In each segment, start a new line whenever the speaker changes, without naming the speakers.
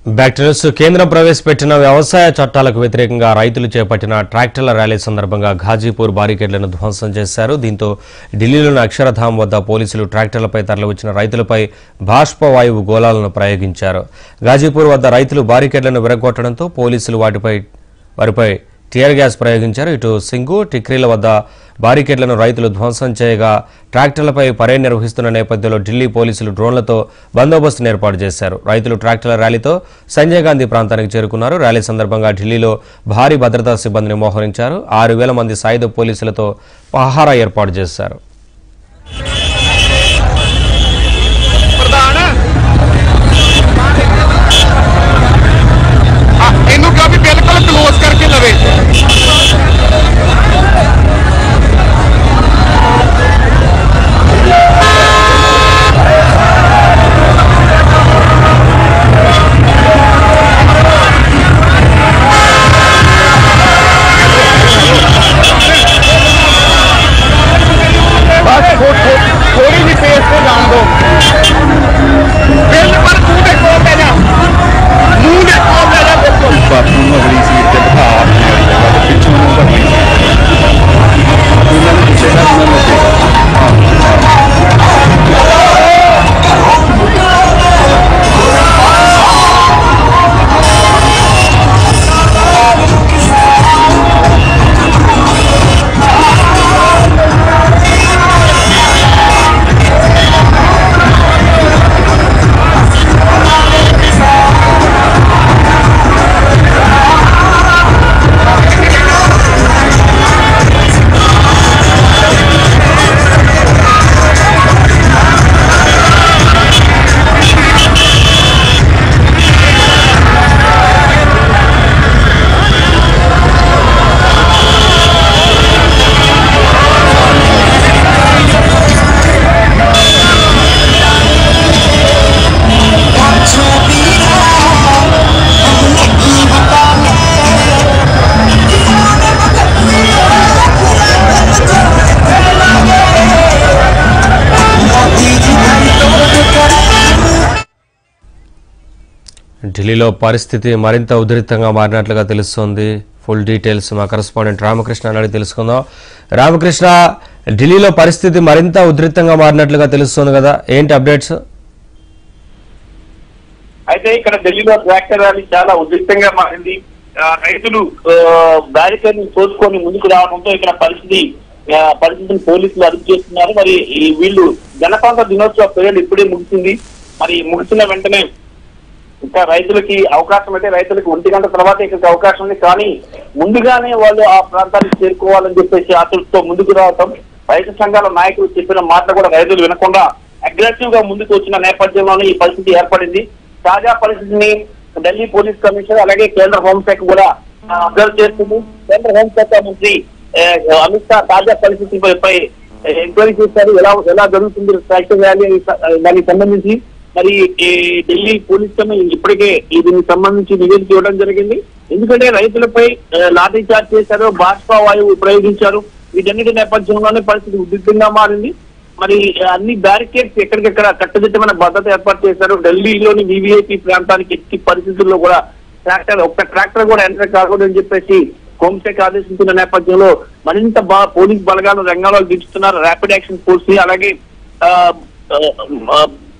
back to news కేంద్రం ప్రవేశపెట్టిన వ్యవసాయ చట్టాలకు వ్యతిరేకంగా రైతులు చేపట్టిన ట్రాక్టర్ల ర్యాలీ సందర్భంగా ఘాజీపూర్ బారికేడ్లను ధ్వంసం చేశారు దీంతో ఢిల్లీలోని అక్షరధామ్ వద్ద పోలీసులు ట్రాక్టర్లపై తరలివచ్చిన రైతులపై బాష్పవాయువు గోళాలను ప్రయోగించారు ఘాజీపూర్ వద్ద రైతులు బారికేడ్లను విరగొట్టడంతో పోలీసులు వాటిపై వారిపై టియర్ గ్యాస్ ప్రయోగించారు ఇటు సింగు టిక్రీల వద్ద బారికేడ్లను రైతులు ధ్వంసం చేయగా ట్రాక్టర్లపై పరేడ్ నిర్వహిస్తున్న నేపథ్యంలో ఢిల్లీ పోలీసులు డ్రోన్లతో బందోబస్తును ఏర్పాటు చేశారు రైతులు ట్రాక్టర్ల ర్యాలీతో సంజయ్ గాంధీ ప్రాంతానికి చేరుకున్నారు ర్యాలీ సందర్భంగా ఢిల్లీలో భారీ భద్రతా సిబ్బందిని మోహరించారు ఆరు వేల మంది సాయుధ పోలీసులతో పహారా ఏర్పాటు చేశారు
ਪ੍ਰਧਾਨ ਆ ਇਹਨੂੰ ਕਹਾਂ ਵੀ ਬਿਲਕੁਲ ক্লোਜ਼ ਕਰਕੇ ਲਵੇ ਬਸ ਥੋੜੀ ਜਿਹੀ ਪੇਸ ਤੇ ਜਾਣ ਦਿਓ ਬਿਲਕੁਲ ਮੂੰਹ ਦੇ ਕੋਲ ਪੈ ਜਾ ਮੂੰਹ ਦੇ ਕੋਲ ਪੈ ਜਾ ਬਿਲਕੁਲ
ਬਾਪੂ ਨੂੰ ਅਗਲੀ ਸੀਟ ਤੇ ਬਿਠਾ ਆਪਣੇ ਵਾਲੀ ਜਗ੍ਹਾ ਤੇ ਪਿੱਛੋਂ ਨੂੰ ਕਰਨੀ ਉਹਨਾਂ ਨੂੰ ਪੁੱਛੇਗਾ ਉਹਨਾਂ ਨੂੰ ਲੱਗੇਗਾ
ఢిల్లీలో పరిస్థితి మరింత ఉధృతంగా మారినట్లుగా తెలుస్తోంది ఫుల్ డీటెయిల్స్ మా కరెస్పాండెంట్ రామకృష్ణ అడిగి తెలుసుకుందాం రామకృష్ణ ఢిల్లీలో పరిస్థితి మరింత ఉధృతంగా మారినట్లుగా తెలుస్తోంది కదా ఏంటి అప్డేట్స్
అయితే ఇక్కడ ఢిల్లీలో ట్రాక్టర్ ర్యాలీ చాలా ఉధృతంగా మారింది ఆ, రైతులు బ్యారికేడ్ ని తోసుకొని ముందుకు రావడంతో ఇక్కడ పరిస్థితి ఆ, పరిస్థితిని పోలీసులు అదుపు చేస్తున్నారు మరి ఈ వీళ్ళు గణతంత్ర దినోత్సవ పీరియడ్ ఇప్పుడే ముగిసింది మరి ముగిసిన వెంటనే ఇంకా రైతులకి అవకాశం అయితే రైతులకి ఒంటి గంట తర్వాత ఇక్కడికి అవకాశం ఉంది కానీ ముందుగానే వాళ్ళు ఆ ప్రాంతానికి చేరుకోవాలని చెప్పేసి ఆతులతో ముందుకు రావటం రైతు సంఘాల నాయకులు చెప్పిన మాటలు కూడా రైతులు వినకుండా అగ్రెసివ్ గా ముందుకు వచ్చిన నేపథ్యంలోనే ఈ పరిస్థితి ఏర్పడింది తాజా పరిస్థితిని ఢిల్లీ పోలీస్ కమిషనర్ అలాగే కేంద్ర హోంశాఖ కూడా అబ్జర్వ్ చేస్తుంది కేంద్ర హోంశాఖ మంత్రి ఆ, అమిత్ షా తాజా పరిస్థితిపై పై ఎంక్వైరీ చేశారు ఎలా ఎలా జరుగుతుంది ట్రాక్టర్ ర్యాలీ దానికి సంబంధించి మరి ఈ ఢిల్లీ పోలీస్ కమిషన్ ఇప్పటికే ఈ దీనికి సంబంధించి నివేదిక ఇవ్వడం జరిగింది ఎందుకంటే రైతులపై ఆ, లాఠీ చార్జ్ చేశారు బాష్పా వాయువు ప్రయోగించారు వీటన్నిటి నేపథ్యంలోనే పరిస్థితి ఉద్రిక్తంగా మారింది మరి అన్ని బ్యారికేడ్స్ ఎక్కడికెక్కడ కట్టుదిట్టమైన భద్రత ఏర్పాటు చేశారు ఢిల్లీలోని వివిఐపి ప్రాంతానికి ఎట్టి పరిస్థితుల్లో కూడా ట్రాక్టర్ ఒక్క ట్రాక్టర్ కూడా ఎంటర్ కాకూడదని చెప్పేసి హోంశాఖ ఆదేశించిన నేపథ్యంలో మరింత బా పోలీస్ బలగాలు రంగంలో దించుతున్నారు ర్యాపిడ్ యాక్షన్ ఫోర్స్ ని అలాగే ఆ, ఆ, ఆ,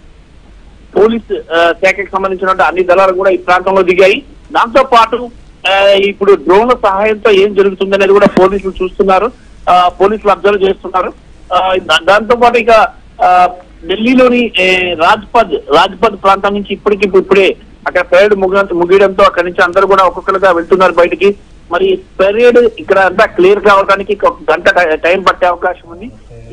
పోలీస్ ఆ, శాఖకి సంబంధించిన అన్ని దళాలు కూడా ఈ ప్రాంతంలో దిగాయి దాంతో పాటు ఆ, ఇప్పుడు డ్రోన్ల సహాయంతో ఏం జరుగుతుందనేది కూడా పోలీసులు చూస్తున్నారు ఆ, పోలీసులు అబ్జర్వ్ చేస్తున్నారు ఆ, దా- దాంతో పాటు ఇక ఆ, ఢిల్లీలోని ఏ, రాజ్పథ్ రాజ్పథ్ ప్రాంతం నుంచి ఇప్పటికి ఇప్పుడే అక్కడ పెరేడ్ ముగ ముగియడంతో అక్కడి నుంచి అందరూ కూడా ఒక్కొక్కరుగా వెళ్తున్నారు బయటికి మరి పెరేడ్ ఇక్కడ అంతా క్లియర్ కావడానికి ఒక గంట టై- టైం పట్టే అవకాశం ఉంది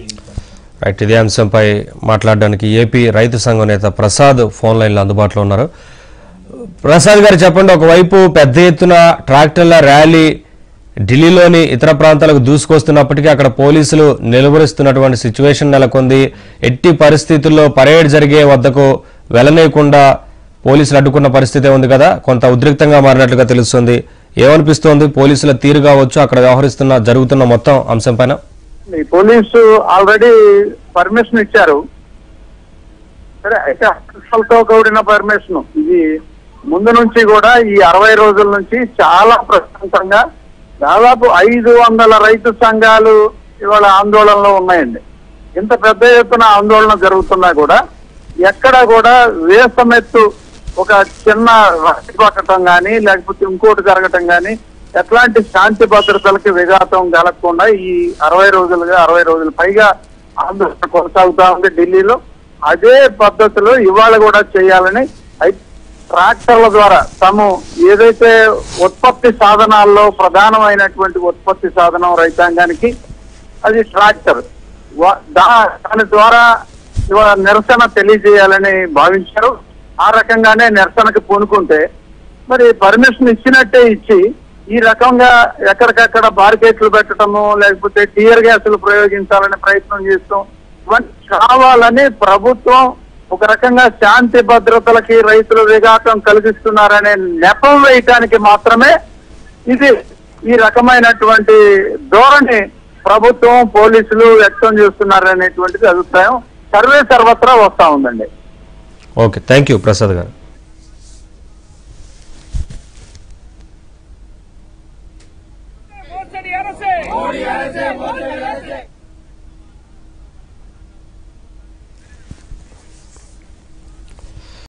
రైట్ ఇదే అంశంపై మాట్లాడడానికి ఏపీ రైతు సంఘం నేత ప్రసాద్ ఫోన్ లైన్లో అందుబాటులో ఉన్నారు ప్రసాద్ గారు చెప్పండి ఒకవైపు పెద్ద ఎత్తున ట్రాక్టర్ల ర్యాలీ ఢిల్లీలోని ఇతర ప్రాంతాలకు దూసుకొస్తున్నప్పటికీ అక్కడ పోలీసులు నిలువరిస్తున్నటువంటి సిచ్యువేషన్ నెలకొంది ఎట్టి పరిస్థితుల్లో పరేడ్ జరిగే వద్దకు వెళ్ళనీయకుండా పోలీసులు అడ్డుకున్న పరిస్థితే ఉంది కదా కొంత ఉద్రిక్తంగా మారినట్లుగా తెలుస్తుంది ఏమనిపిస్తోంది పోలీసుల తీరు కావచ్చు అక్కడ వ్యవహరిస్తున్న జరుగుతున్న మొత్తం అంశం పైన
ఈ పోలీసు ఆల్రెడీ పర్మిషన్ ఇచ్చారు సరే అయితే అఫీషియల్ తో కూడిన పర్మిషన్ ఇది ముందు నుంచి కూడా ఈ అరవై రోజుల నుంచి చాలా ప్రశాంతంగా దాదాపు ఐదు వందల రైతు సంఘాలు ఇవాళ ఆందోళనలో ఉన్నాయండి ఇంత పెద్ద ఎత్తున ఆందోళన జరుగుతున్నా కూడా ఎక్కడ కూడా వేసమెత్తు ఒక చిన్న రాసి పట్టడం కానీ లేకపోతే ఇంకోటి జరగటం కానీ ఎట్లాంటి శాంతి భద్రతలకి విఘాతం కలగకుండా ఈ అరవై రోజులుగా అరవై రోజుల పైగా ఆందోళన కొనసాగుతా ఉంది ఢిల్లీలో అదే పద్ధతిలో ఇవాళ కూడా చేయాలని ఐ- ట్రాక్టర్ల ద్వారా తాము ఏదైతే ఉత్పత్తి సాధనాల్లో ప్రధానమైనటువంటి ఉత్పత్తి సాధనం రైతాంగానికి అది ట్రాక్టర్ వా- దా- దాని ద్వారా ఇవాళ నిరసన తెలియజేయాలని భావించారు ఆ రకంగానే నిరసనకు పూనుకుంటే మరి పర్మిషన్ ఇచ్చినట్టే ఇచ్చి ఈ రకంగా ఎక్కడికక్కడ బార్కెట్లు పెట్టడము లేకపోతే టీయర్ గ్యాసులు ప్రయోగించాలని ప్రయత్నం చేస్తాం ఇవన్నీ కావాలని ప్రభుత్వం ఒక రకంగా శాంతి భద్రతలకి రైతులు విఘాతం కలిగిస్తున్నారనే నెపం వేయటానికి మాత్రమే ఇది ఈ రకమైనటువంటి ధోరణి ప్రభుత్వం పోలీసులు వ్యక్తం చేస్తున్నారనేటువంటిది అభిప్రాయం సర్వే సర్వత్రా వస్తా ఉందండి
ఓకే థ్యాంక్ యూ ప్రసాద్ గారు
ಮೋಸಡಿ ಅರಸೆ